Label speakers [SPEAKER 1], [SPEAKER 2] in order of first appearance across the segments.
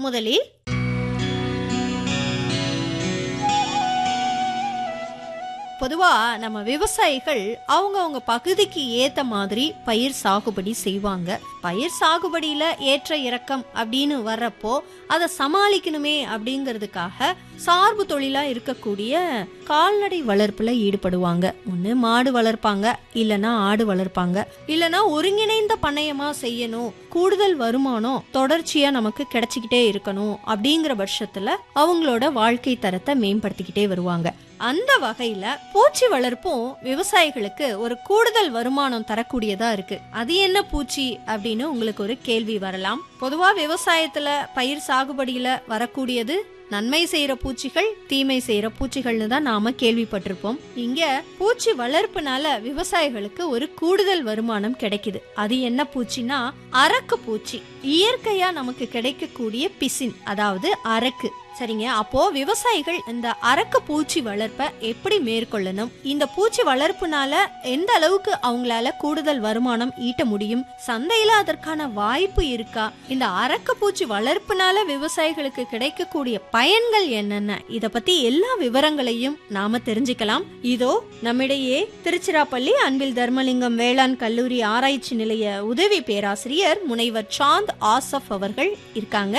[SPEAKER 1] முதலில் பொதுவா நம்ம விவசாயிகள் அவங்க அவங்க பகுதிக்கு ஏத்த மாதிரி பயிர் சாகுபடி செய்வாங்க பயிர் சாகுபடியில ஏற்ற இறக்கம் அப்படின்னு வர்றப்போ அதை சமாளிக்கணுமே அப்படிங்கிறதுக்காக சார்பு தொழிலா இருக்கக்கூடிய கால்நடை வளர்ப்புல ஈடுபடுவாங்க ஒண்ணு மாடு வளர்ப்பாங்க இல்லனா ஆடு வளர்ப்பாங்க இல்லனா ஒருங்கிணைந்த பண்ணையமா செய்யணும் கூடுதல் வருமானம் தொடர்ச்சியா நமக்கு கிடைச்சிக்கிட்டே இருக்கணும் அப்படிங்கிற பட்சத்துல அவங்களோட வாழ்க்கை தரத்தை மேம்படுத்திக்கிட்டே வருவாங்க அந்த வகையில பூச்சி வளர்ப்பும் விவசாயிகளுக்கு ஒரு கூடுதல் வருமானம் தரக்கூடியதா இருக்கு அது என்ன பூச்சி அப்படின்னு உங்களுக்கு ஒரு கேள்வி வரலாம் பொதுவா விவசாயத்துல பயிர் சாகுபடியில வரக்கூடியது நன்மை செய்யற பூச்சிகள் தீமை செய்யற பூச்சிகள்னு தான் நாம கேள்விப்பட்டிருப்போம் இங்க பூச்சி வளர்ப்புனால விவசாயிகளுக்கு ஒரு கூடுதல் வருமானம் கிடைக்குது அது என்ன பூச்சினா அரக்கு பூச்சி இயற்கையா நமக்கு கிடைக்கக்கூடிய பிசின் அதாவது அரக்கு சரிங்க அப்போ விவசாயிகள் இந்த அரக்கு பூச்சி வளர்ப்பை எப்படி மேற்கொள்ளணும் இந்த பூச்சி வளர்ப்புனால எந்த அளவுக்கு அவங்களால கூடுதல் வருமானம் ஈட்ட முடியும் சந்தையில அதற்கான வாய்ப்பு இருக்கா இந்த அரக்கு பூச்சி வளர்ப்புனால விவசாயிகளுக்கு கிடைக்கக்கூடிய பயன்கள் என்னென்ன இத பத்தி எல்லா விவரங்களையும் நாம தெரிஞ்சுக்கலாம் இதோ நம்மிடையே திருச்சிராப்பள்ளி அன்பில் தர்மலிங்கம் வேளாண் கல்லூரி ஆராய்ச்சி நிலைய உதவி பேராசிரியர் முனைவர் சாந்த் ஆசப் அவர்கள் இருக்காங்க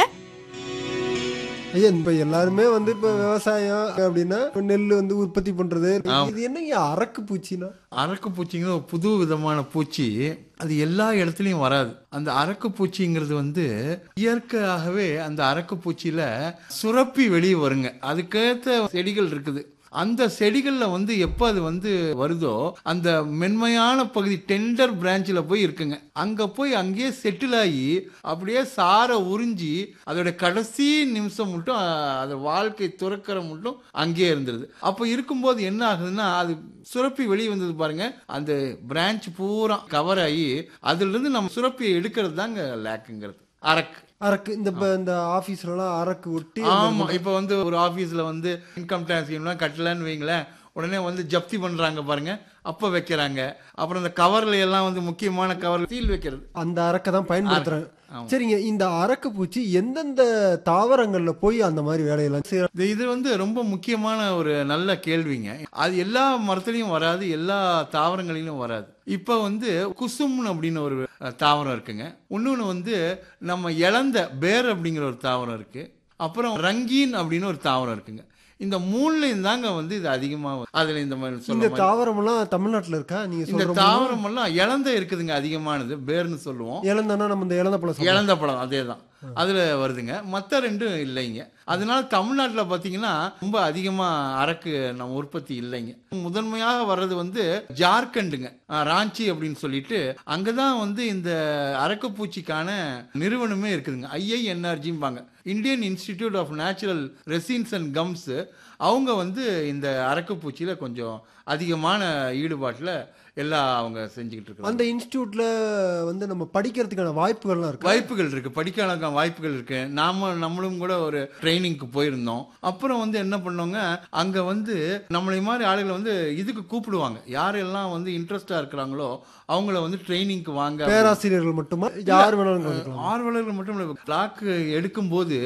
[SPEAKER 2] ஐயா இப்ப எல்லாருமே வந்து இப்ப விவசாயம் அப்படின்னா இப்ப நெல் வந்து உற்பத்தி பண்றது இது என்னங்க அரக்கு பூச்சினா
[SPEAKER 3] அரக்கு பூச்சிங்கிற ஒரு புது விதமான பூச்சி அது எல்லா இடத்துலையும் வராது அந்த அரக்கு பூச்சிங்கிறது வந்து இயற்கையாகவே அந்த அரக்கு பூச்சியில சுரப்பி வெளியே வருங்க அதுக்கேற்ற செடிகள் இருக்குது அந்த செடிகள்ல வந்து எப்போ அது வந்து வருதோ அந்த மென்மையான பகுதி டெண்டர் பிரான்ச்சில் போய் இருக்குங்க அங்க போய் அங்கேயே செட்டில் ஆகி அப்படியே சாரை உறிஞ்சி அதோட கடைசி நிமிஷம் மட்டும் அஹ், அது வாழ்க்கை துறக்கிற மட்டும் அங்கேயே இருந்துருது அப்போ இருக்கும்போது என்ன ஆகுதுன்னா அது சுரப்பி வெளியே வந்தது பாருங்க அந்த பிரான்ச் பூரா கவர் ஆகி அதுல இருந்து நம்ம சுரப்பியை எடுக்கிறது தாங்க லேக்குங்கிறது அரக்கு
[SPEAKER 2] அரக்கு இந்த இப்ப இந்த ஆபீஸ்ல எல்லாம் அரக்கு ஒட்டி
[SPEAKER 3] ஆமா இப்போ வந்து ஒரு ஆபீஸ்ல வந்து இன்கம் டேக்ஸ் ஸ்கீம்லாம் கட்டலன்னு வைங்களேன் உடனே வந்து ஜப்தி பண்றாங்க பாருங்க அப்ப வைக்கிறாங்க அப்புறம் இந்த கவர்ல எல்லாம் வந்து முக்கியமான கவர் சீல் வைக்கிறது
[SPEAKER 2] அந்த அரக்கை தான் பயன்படுத்துறாங்க
[SPEAKER 3] ஆமா.
[SPEAKER 2] சரிங்க இந்த அரக்கு பூச்சி எந்தெந்த தாவரங்கள்ல போய் அந்த மாதிரி வேலையெல்லாம் செய்யற
[SPEAKER 3] இது இது வந்து ரொம்ப முக்கியமான ஒரு நல்ல கேள்விங்க அது எல்லா மரத்துலையும் வராது எல்லா தாவரங்களிலும் வராது இப்போ வந்து குசும்னு அப்படின்னு ஒரு அஹ், தாவரம் இருக்குங்க இன்னொன்று வந்து நம்ம இழந்த பேர் அப்படிங்கிற ஒரு தாவரம் இருக்கு அப்புறம் ரங்கீன் அப்படின்னு ஒரு தாவரம் இருக்குங்க இந்த மூணுலையும் தாங்க வந்து இது அதிகமாக அதில் இந்த மாதிரி
[SPEAKER 2] இந்த
[SPEAKER 3] சொல்ல
[SPEAKER 2] தாவரம் எல்லாம் தமிழ்நாட்டுல இருக்கா நீங்க
[SPEAKER 3] இந்த
[SPEAKER 2] சொல்ற
[SPEAKER 3] தாவரம் எல்லாம் இழந்த இருக்குதுங்க அதிகமானது பேர்னு சொல்லுவோம்
[SPEAKER 2] இழந்தனா நம்ம இந்த இழந்த பழம் சொல்றோம்.
[SPEAKER 3] இழந்த பழம் அதே தான் அதில் வருதுங்க மற்ற ரெண்டும் இல்லைங்க அதனால தமிழ்நாட்டில் பார்த்தீங்கன்னா ரொம்ப அதிகமாக அரக்கு நம்ம உற்பத்தி இல்லைங்க முதன்மையாக வர்றது வந்து ஜார்க்கண்டுங்க அஹ், ராஞ்சி அப்படின்னு சொல்லிட்டு அங்கே தான் வந்து இந்த அரக்கு பூச்சிக்கான நிறுவனமே இருக்குதுங்க ஐஐஎன்ஆர்ஜிம்பாங்க Indian Institute of Natural Resins and Gums அவங்க வந்து இந்த அரக்கு பூச்சியில் கொஞ்சம் அதிகமான ஈடுபாட்டில் எல்லாம் அவங்க செஞ்சுக்கிட்டு இருக்காங்க
[SPEAKER 2] அந்த இன்ஸ்டியூட்ல வந்து நம்ம படிக்கிறதுக்கான வாய்ப்புகள்லாம் இருக்கு
[SPEAKER 3] வாய்ப்புகள் இருக்கு படிக்கான வாய்ப்புகள் இருக்கு நாம நம்மளும் கூட ஒரு ட்ரைனிங்க்கு போயிருந்தோம் அப்புறம் வந்து என்ன பண்ணோங்க அங்க வந்து நம்மளை மாதிரி ஆளுகளை வந்து இதுக்கு கூப்பிடுவாங்க யாரெல்லாம் வந்து இன்ட்ரெஸ்டா இருக்கிறாங்களோ அவங்கள வந்து ட்ரைனிங்க்கு வாங்க
[SPEAKER 2] பேராசிரியர்கள் மட்டுமா யார் வேணாலும் கலந்துக்கலாம்
[SPEAKER 3] ஆர்வலர்கள் மட்டும் இல்லை கிளாக் எடுக்கும்போது